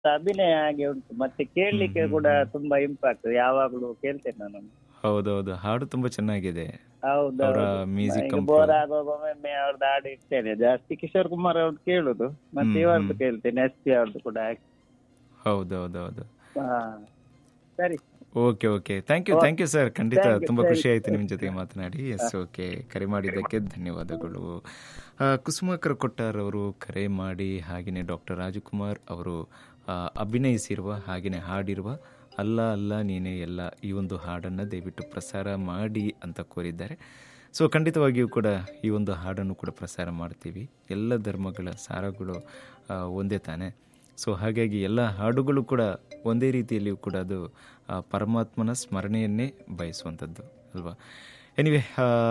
ಅಭಿನಯ ಹಾಗೆ ಉಂಟು ಮತ್ತೆ ಕೇಳಲಿಕ್ಕೆ ಹ್ಮ್, ಕೂಡ ಹ್ಮ್. ತುಂಬಾ ಇಂಪಾಕ್ಟ್ ಯಾವಾಗ್ಲೂ ಕೇಳ್ತೇನೆ ನಾನು ಹೌದೌದು ಹಾಡು ತುಂಬಾ ಚೆನ್ನಾಗಿದೆ ಹೌದು ಅವರ ಮ್ಯೂಸಿಕ್ ಕಂಪೋಸ್ ಬೋರ್ ಆಗುವಾಗ ಒಮ್ಮೊಮ್ಮೆ ಅವ್ರದ್ದು ಹಾಡು ಇರ್ತೇನೆ ಜಾಸ್ತಿ ಕಿಶೋರ್ ಕುಮಾರ್ ಅವ್ರದ್ದು ಕೇಳುದು ಮತ್ತೆ ಹ್ಮ್, ಇವರದ್ದು ಹ್ಮ್. ಕೇಳ್ತೇನೆ ಎಸ್ ಪಿ ಅವ್ರದ್ದು ಕೂಡ ಹೌದೌದೌದು ಹಾ ಸರಿ ಓಕೆ ಓಕೆ ಥ್ಯಾಂಕ್ ಯು ಓ- ಥ್ಯಾಂಕ್ ಯು ಸರ್ ಖಂಡಿತ Thank you, ತುಂಬಾ thank ಖುಷಿ you. ಆಯ್ತು ನಿಮ್ಮ ಜೊತೆಗೆ ಮಾತನಾಡಿ ಎಸ್ ಓಕೆ ಕರೆ ಮಾಡಿದ್ದಕ್ಕೆ ಧನ್ಯವಾದಗಳು ಆ, ಕುಸುಮಾಕರ್ ಕೊಟ್ಟಾರ್ ಅವರು ಕರೆ ಮಾಡಿ ಹಾಗೆಯೇ ಡಾಕ್ಟರ್ ರಾಜಕುಮಾರ್ ಅವರು ಆ, ಅಭಿನಯಿಸಿರುವ ಹಾಗೆಯೇ ಹಾಡಿರುವ ಅಲ್ಲ ಅಲ್ಲ ನೀನೇ ಎಲ್ಲ ಈ ಒಂದು ಹಾಡನ್ನು ದಯವಿಟ್ಟು ಪ್ರಸಾರ ಮಾಡಿ ಅಂತ ಕೋರಿದ್ದಾರೆ ಸೊ ಖಂಡಿತವಾಗಿಯೂ ಕೂಡ ಈ ಒಂದು ಹಾಡನ್ನು ಕೂಡ ಪ್ರಸಾರ ಮಾಡ್ತೀವಿ ಎಲ್ಲ ಧರ್ಮಗಳ ಸಾರಗಳು ಆ, ಒಂದೇ ತಾನೇ ಸೊ ಹಾಗಾಗಿ ಎಲ್ಲ ಹಾಡುಗಳು ಕೂಡ ಒಂದೇ ರೀತಿಯಲ್ಲಿಯೂ ಕೂಡ ಅದು ಆ ಪರಮಾತ್ಮನ ಸ್ಮರಣೆಯನ್ನೇ ಬಯಸುವಂಥದ್ದು ಅಲ್ವಾ ಎನಿವೆ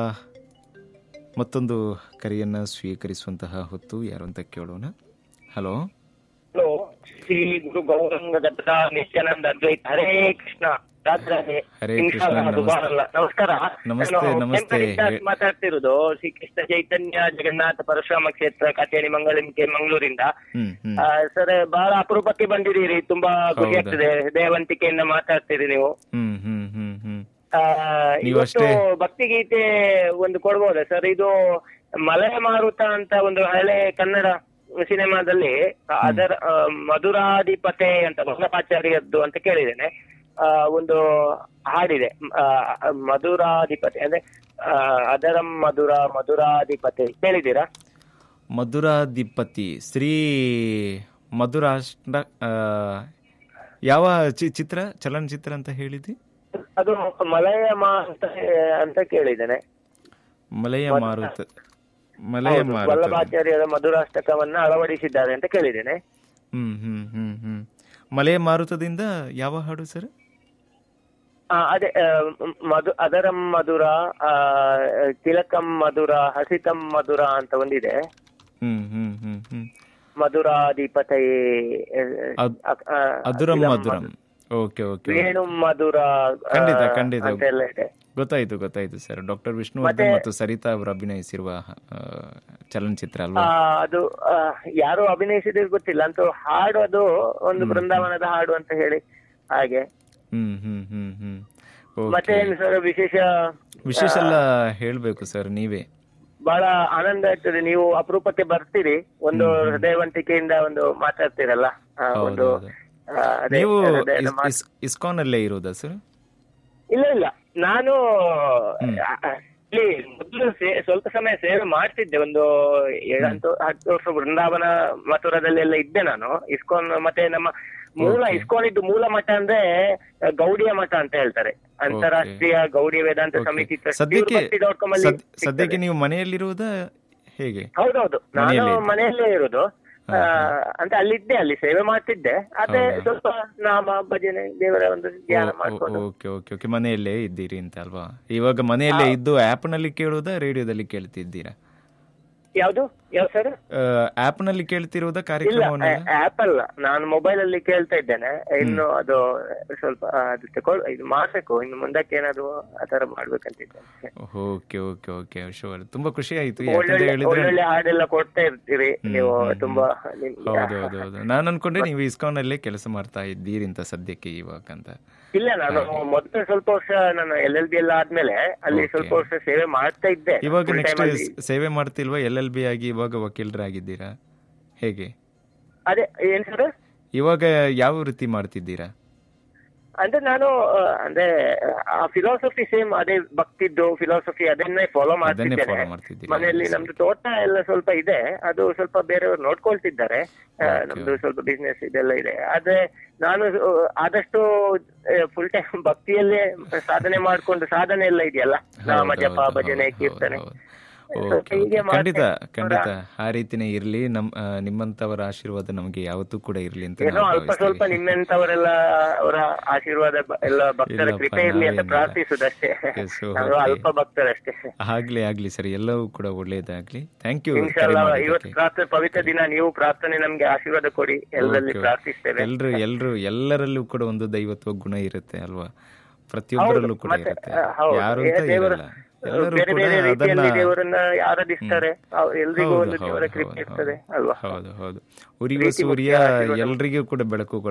ಮತ್ತೊಂದು ಕರೆಯನ್ನು ಸ್ವೀಕರಿಸುವಂತಹ ಹೊತ್ತು ಯಾರು ಅಂತ ಕೇಳೋಣ ಹಲೋ ಹಲೋ ಶ್ರೀ ಗುರು ಗೌರಂಗ ದತ್ತ ನಿತ್ಯಾನಂದ ಅದ್ವೈತ ಹರೇ ಕೃಷ್ಣ ರಾಧೆ ರಾಧೆ ಹರೇ ನಿಮಿಷ ಕೃಷ್ಣ, ಅದು ನಮಸ್ತೆ. ಬಾರಲ್ಲ. ನಮಸ್ತರ ನಮಸ್ತೆ, ನಾನು ನಮಸ್ತೆ. ಕೆಂಪನಿಂದ ಹೇ- ಮಾತಾಡ್ತಿರೋದು ಶ್ರೀ ಕೃಷ್ಣ ಚೈತನ್ಯ ಜಗನ್ನಾಥ ಪರಶುರಾಮ ಕ್ಷೇತ್ರ ಕಾಟೇನಿ ಮಂಗಳಿಕೆ ಮಂಗಳೂರಿಂದ ಹ್ಮ್ ಹ್ಮ್ ಆ, ಸರ್ ಬಹಳ ಅಪರೂಪಕ್ಕೆ ಬಂದಿದ್ದೀರಿ ತುಂಬಾ ಖುಷಿ ಹೌದಾ? ಆಗ್ತದೆ ದೇವಂತಿಕೆಯಿಂದ ಮಾತಾಡ್ತೀರಿ ನೀವು ಹ್ಮ್ ಹ್ಮ್ ಹ್ಮ್ ಹ್ಮ್ ಆ, ನೀವು ಇವತ್ತು ಅಷ್ಟೇ- ಭಕ್ತಿಗೀತೆ ಒಂದು ಕೊಡ್ಬೋದಾ ಸರ್ ಇದು ಮಲಯ ಮಾರುತ ಅಂತ ಒಂದು ಹಳೆ ಕನ್ನಡ ಸಿನಿಮಾದಲ್ಲಿ ಅದರ ಆ, ಮಧುರಾಧಿಪತೆ ಅಂತ ವಲ್ಲಭಾಚಾರ್ಯದ್ದು ಅಂತ ಕೇಳಿದ್ದೇನೆ ಆ, ಒಂದು ಹಾಡಿದೆ ಆ, ಮಧುರಾಧಿಪತಿ ಅಂದ್ರೆ ಆ, ಅದರಂ ಮಧುರ ಮಧುರಾಧಿಪತಿ ಕೇಳಿದ್ದೀರಾ ಮಧುರಾಧಿಪತಿ ಶ್ರೀ ಮಧುರಾಷ್ಟ್ರ ಆ, ಯಾವ ಚಿ- ಚಿತ್ರ ಚಲನಚಿತ್ರ ಅಂತ ಹೇಳಿದಿ ಅದು ಮಲಯಮ ಅಂತ ಅಂತ ಕೇಳಿದ್ದೇನೆ ಮಲಯ ಮಾರುತ ಮಲಯ ಹೌದು, ಮಾರುತ ವಲ್ಲಭಾಚಾರ್ಯರ ಮಧುರಾಷ್ಟಕವನ್ನ ಅಳವಡಿಸಿದ್ದಾರೆ ಅಂತ ಕೇಳಿದ್ದೇನೆ ಹ್ಮ್ ಹ್ಮ್ ಹ್ಮ್ ಹ್ಮ್ ಮಲಯ ಮಾರುತದಿಂದ ಯಾವ ಹಾಡು ಸರ್ ಆ, ಅದೇ ಆ, ಮ್- ಮಧು ಅದರಂ ಮಧುರ ಆ, ತಿಲಕಂ ಮಧುರ ಹಸಿತಂ ಮಧುರ ಅಂತ ಒಂದಿದೆ ಹ್ಮ್ ಹ್ಮ್ ಹ್ಮ್ ಹ್ಮ್ ಮಧುರಾಧಿಪತೈ ಅದ್- ಅದುರಂ ಮಧುರಂ ಓಕೆ ಓಕೆ ವೇಣು ಮಧುರ ಆ, ಖಂಡಿತ, ಖಂಡಿತ. ಅಂತೆಲ್ಲ ಇದೆ ಗೊತ್ತಾಯ್ತು ಗೊತ್ತಾಯ್ತು ಸರ್ ಡಾಕ್ಟರ್ ವಿಷ್ಣುವರ್ಧನ್ ಮತ್ತು ಸರಿತಾ ಅವರು ಅಭಿನಯಿಸಿರುವ ಆ, ಚಲನಚಿತ್ರ ಆ, ಅಲ್ವಾ ಅದು ಆ, ಯಾರು ಅಭಿನಯಿಸಿದ್ರು ಗೊತ್ತಿಲ್ಲ ಅಂತೂ ಹಾಡು ಅದು ಒಂದು ಬೃಂದಾವನದ ಹಾಡು ಅಂತ ಹೇಳಿ ಹಾಗೆ ಹ್ಮ್ ಹ್ಮ್ ಹ್ಮ್ ಹ್ಮ್ ಮತ್ತೆ ಓಕೆ ಏನು ಸರ್ ವಿಶೇಷ ವಿಶೇಷ ಎಲ್ಲ ಹೇಳ್ಬೇಕು ಸರ್ ನೀವೇ ಬಹಳ ಆನಂದ ಆಗ್ತದೆ ನೀವು ಅಪರೂಪಕ್ಕೆ ಬರ್ತೀರಿ ಒಂದು ಹೃದಯವಂತಿಕೆಯಿಂದ ಒಂದು ಮಾತಾಡ್ತೀರಲ್ಲ ಆ, ಒಂದು ಹೌದೌದು. ಆ, ಅದೇ ನೀವು ಹೃದಯದ ಮಾತು. ಇಸ್ಕಾನ್ ಅಲ್ಲೇ ಇರೋದಾ ಸರ್ ಇಲ್ಲ ಇಲ್ಲ ನಾನು ಆ, ಆ, ಇಲ್ಲಿ ಮೊದಲು ಸೇ- ಸ್ವಲ್ಪ ಸಮಯ ಸೇವೆ ಮಾಡ್ತಿದ್ದೆ ಒಂದು ಏಳಂಟು ಹತ್ತು ವರ್ಷ ವೃಂದಾವನ ಮಥುರದಲ್ಲೆಲ್ಲ ಇದ್ದೆ ನಾನು ಇಸ್ಕಾನ್ ಮತ್ತೆ ನಮ್ಮ ಮೂಲ Okay. ಇಸ್ಕಾನ್ ಇದ್ದು ಮೂಲ ಮಠ ಅಂದ್ರೆ ಆ, ಗೌಡಿಯ ಮಠ ಅಂತ ಹೇಳ್ತಾರೆ ಅಂತಾರಾಷ್ಟ್ರೀಯ ಗೌಡಿಯ ವೇದಾಂತ Okay. ಸಮಿತಿ ಸದ್ಯಕ್ಕೆ ಡಾಟ್ ಕಾಮ್ ಅಲ್ಲಿ ಸದ್- ಸದ್ಯಕ್ಕೆ ನೀವು ಮನೆಯಲ್ಲಿರುವುದಾ ಹೇಗೆ ಹೌದೌದು ನಾನು ಮನೆಯಲ್ಲೇ ಇದ್ದೆ. ಮನೆಯಲ್ಲೇ ಇರುದು ಆ, ಅಂತ ಅಲ್ಲಿದ್ದೆ ಅಲ್ಲಿ ಸೇವೆ ಮಾಡ್ತಿದ್ದೆ ಅದೇ ಹೌದಾ? ಸ್ವಲ್ಪ ನಾಮ ಭಜನೆ ದೇವರ ಒಂದು ಧ್ಯಾನ ಮಾಡ್ಕೊಂಡು ಓಕೆ ಓಕೆ ಓಕೆ ಮನೆಯಲ್ಲೇ ಇದ್ದೀರಿ ಅಂತ ಅಲ್ವಾ ಇವಾಗ ಮನೆಯಲ್ಲೇ ಇದ್ದು ಆಪ್ ನಲ್ಲಿ ಕೇಳುವುದಾ ರೇಡಿಯೋದಲ್ಲಿ ಕೇಳ್ತಿದ್ದೀರಾ ಯಾವ್ದು ಯಾವ ಸರ್ ಆಪ್ ನಲ್ಲಿ ಕೇಳ್ತಿರುವುದಾ ಇಲ್ಲ ಕಾರ್ಯಕ್ರಮವನ್ನೆಲ್ಲ ಆಪ್ ಅಲ್ಲ ನಾನು ಮೊಬೈಲ್ ಅಲ್ಲಿ ಕೇಳ್ತಾ ಇದ್ದೇನೆ ಇನ್ನು ಅದು ಸ್ವಲ್ಪ ಅದು ತಗೊಳ್ ಇದು ಮಾಡ್ಬೇಕು ಇನ್ನು ಮುಂದಕ್ಕೆ ಏನಾದ್ರು ಆತರ ಮಾಡ್ಬೇಕಂತಿದ್ದೇನೆ ಓಕೆ ಓಕೆ ಓಕೆ ಶೋರ್ ತುಂಬಾ ಖುಷಿ ಆಯ್ತು ಯಾಕಂತ ಒಳ್ಳೊಳ್ಳೆ ಹೇಳಿದ್ರೆ ಒಳ್ಳೊಳ್ಳೆ ಹಾಡೆಲ್ಲ ಕೊಡ್ತಾ ಇರ್ತೀರಿ ಹ್ಮ್, ನೀವು ಹ್ಮ್, ತುಂಬಾ ಹ್ಮ್. ನಿಮ್ಗೆ- ಹೌದು ಹೌದು ಹೌದು ನಾನು ಅನ್ಕೊಂಡೆ ನೀವು ಇಸ್ಕಾನ್ ಅಲ್ಲೇ ಕೆಲಸ ಮಾಡ್ತಾ ಇದ್ದೀರಿ ಅಂತ ಸದ್ಯಕ್ಕೆ ಇವಾಗ ಅಂತ ಇಲ್ಲ ನಾನು ಮೊದಲು ಸ್ವಲ್ಪ ವರ್ಷ ನಾನು ಎಲ್ ಎಲ್ ಬಿ ಎಲ್ಲ ಆದ್ಮೇಲೆ ಅಲ್ಲಿ Okay. ಸ್ವಲ್ಪ ವರ್ಷ ಸೇವೆ ಮಾಡ್ತಾ ಇದ್ದೆ ಇವಾಗ Full time ಅಲ್ಲಿ. ನೆಕ್ಸ್ಟ್ ಸೇವೆ ಮಾಡ್ತಿಲ್ವಾ ಎಲ್ ಎಲ್ ಬಿ ಆಗಿ ಇವಾಗ ವಕೀಲರಾಗಿದ್ದೀರಾ ಹೇಗೆ ಅದೇ ಏನ್ ಸರ್ ಇವಾಗ ಯಾವ ವೃತ್ತಿ ಮಾಡ್ತಿದ್ದೀರಾ ಅಂದ್ರೆ ನಾನು ಆ, ಅಂದ್ರೆ ಆ ಫಿಲಾಸಫಿ ಸೇಮ್ ಅದೇ ಭಕ್ತಿದ್ದು ಫಿಲಾಸಫಿ ಅದನ್ನೇ ಫಾಲೋ ಅದನ್ನೇ ಮಾಡ್ತಿದ್ದೇನೆ ಫಾಲೋ ಮಾಡ್ತಿದ್ದೀರಾ ಮನೆಯಲ್ಲಿ ನಮ್ದು ತೋಟ ಎಲ್ಲ ಸ್ವಲ್ಪ ಇದೆ ಅದು ಸ್ವಲ್ಪ ಬೇರೆಯವರು ನೋಡ್ಕೊಳ್ತಿದ್ದಾರೆ ಆ, Okay. ನಮ್ದು ಸ್ವಲ್ಪ ಬಿಸ್ನೆಸ್ ಇದೆಲ್ಲ ಇದೆ ಆದ್ರೆ ನಾನು ಆ, ಆದಷ್ಟು ಫುಲ್ ಟೈಮ್ ಭಕ್ತಿಯಲ್ಲೇ ಸಾಧನೆ ಮಾಡ್ಕೊಂಡು ಸಾಧನೆ ಎಲ್ಲ ಇದೆಯಲ್ಲ ನಾಮ ಹೌದು, ಜಪ ಹೌದು, ಭಜನೆ ಹೌದು, ಕೀರ್ತನೆ ಹೌದು, ಹೌದು. ಸ್ವಲ್ಪ ಓಕೆ ಹೀಗೆ ಓಕೆ. ಖಂಡಿತ ಮಾಡ್ತಾ- ಖಂಡಿತ ಆ ರೀತಿನೇ ಇರ್ಲಿ ನಮ್ ಆ, ನಿಮ್ಮಂತವರ ಆಶೀರ್ವಾದ ನಮಗೆ ಯಾವತ್ತೂ ಕೂಡ ಇರ್ಲಿ ಅಂತ ಏನೋ ನಾವು ಅಲ್ಪ ಸ್ವಲ್ಪ ಭಾವಿಸ್ತೀವಿ. ನಿಮ್ಮೆಂತವರೆಲ್ಲ ಅವರ ಆಶೀರ್ವಾದ ಬ- ಎಲ್ಲ ಭಕ್ತರ ಇಲ್ಲಪ್ಪ, ಕೃಪೆ ಇರ್ಲಿ ಅಂತ ನಾವೇನಿಲ್ಲ. ಪ್ರಾರ್ಥಿಸುದಷ್ಟೇ Yes, so ನಾವು okay. ಅಲ್ಪ ಭಕ್ತರಷ್ಟೇ ಆಗ್ಲಿ ಆಗ್ಲಿ ಸರ್ ಎಲ್ಲವೂ ಕೂಡ ಒಳ್ಳೇದಾಗ್ಲಿ ಥ್ಯಾಂಕ್ ಯು ಇನ್ಶಾಲ್ಲ ಇವತ್ತು ಪ್ರಾರ್ಥನೆ ಪವಿತ್ರ ದಿನ ನೀವು ಪ್ರಾರ್ಥನೆ ನಮ್ಗೆ ಆಶೀರ್ವಾದ ಕೊಡಿ ಎಲ್ಲರಲ್ಲಿ ಪ್ರಾರ್ಥಿಸ್ತೇವೆ ಎಲ್ರು ಎಲ್ರು ಎಲ್ಲರಲ್ಲೂ ಕೂಡ ಒಂದು ದೈವತ್ವ ಗುಣ ಇರುತ್ತೆ ಅಲ್ವಾ ಪ್ರತಿಯೊಬ್ಬರಲ್ಲೂ ಕೂಡ ಮತ್ತೆ, ಇರುತ್ತೆ ಆ, ಹೌದು. ಯಾರು ಏ, ಅಂತ ದೇವರ- ಇರಲ್ಲ ಎಲ್ಲರೂ ಬೇರೆ ಕೂಡ ಬೇರೆ ರೀತಿಯಲ್ಲಿ ಅದನ್ನ ದೇವರನ್ನ ಆರಾಧಿಸ್ತಾರೆ ಅವ್- ಎಲ್ರಿಗೂ ಹೌದು, ಒಂದು ಹೌದು, ದೇವರ ಹೌದು, ಕೃಪೆ ಹೌದು. ಇರ್ತದೆ ಅಲ್ವಾ ಹೌದು ಹೌದು ಉರಿಯುವ ಪ್ರೀತಿ ಮುಖ್ಯ ಸೂರ್ಯ ಆಗಿರೋದು. ಎಲ್ರಿಗೂ ಕೂಡ ಬೆಳಕು